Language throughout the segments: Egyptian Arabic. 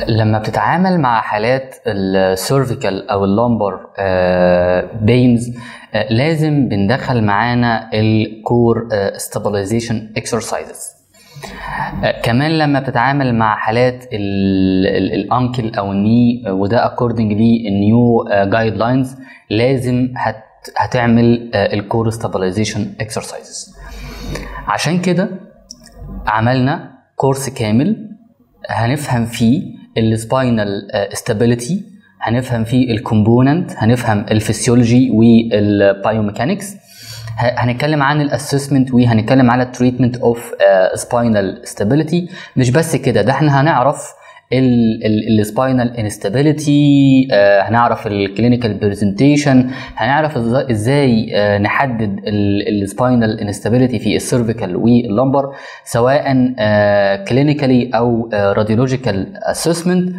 لما بتتعامل مع حالات السيرفيكال او اللامبر بينز لازم بندخل معانا الكور ستابلايزيشن اكسرسايزز كمان لما بتتعامل مع حالات الانكل او الني وده اكوردنج للنيو جايد لاينز لازم هت هتعمل الكور ستابلايزيشن اكسرسايزز عشان كده عملنا كورس كامل هنفهم فيه السباينال ستابيليتي هنفهم فيه الكومبوننت هنفهم الفسيولوجي والبايوميكانكس هنتكلم عن الاسسمنت وهنتكلم على التريتمنت اوف سباينال ستابيليتي مش بس كده ده احنا هنعرف السباينال انستابيليتي هنعرف الكلينيكال برزنتيشن هنعرف ازاي نحدد السباينال انستابيليتي في السيرفيكال واللمبر سواء كلينيكالي او راديولوجيكال اسسمنت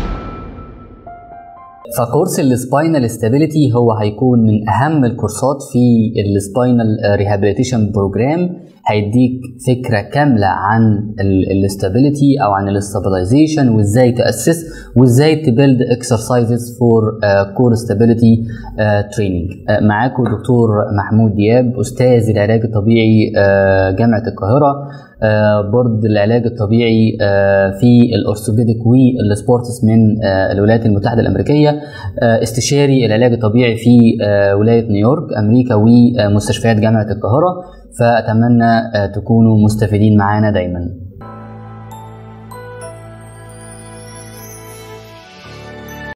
فكورس السباينال ستابيليتي هو هيكون من اهم الكورسات في السباينال ريهابيليتيشن بروجرام هيديك فكره كامله عن الاستابيليتي او عن الاستابلايزيشن وازاي تاسس وازاي تبيلد اكسرسايزز فور كور ستابيليتي تريننج معاكم دكتور محمود دياب استاذ العلاج الطبيعي uh, جامعه القاهره uh, بورد العلاج الطبيعي uh, في الاورثوبيديك والسبورتس من الولايات المتحده الامريكيه استشاري العلاج الطبيعي في ولايه نيويورك امريكا ومستشفيات جامعه القاهره فاتمنى تكونوا مستفيدين معانا دايما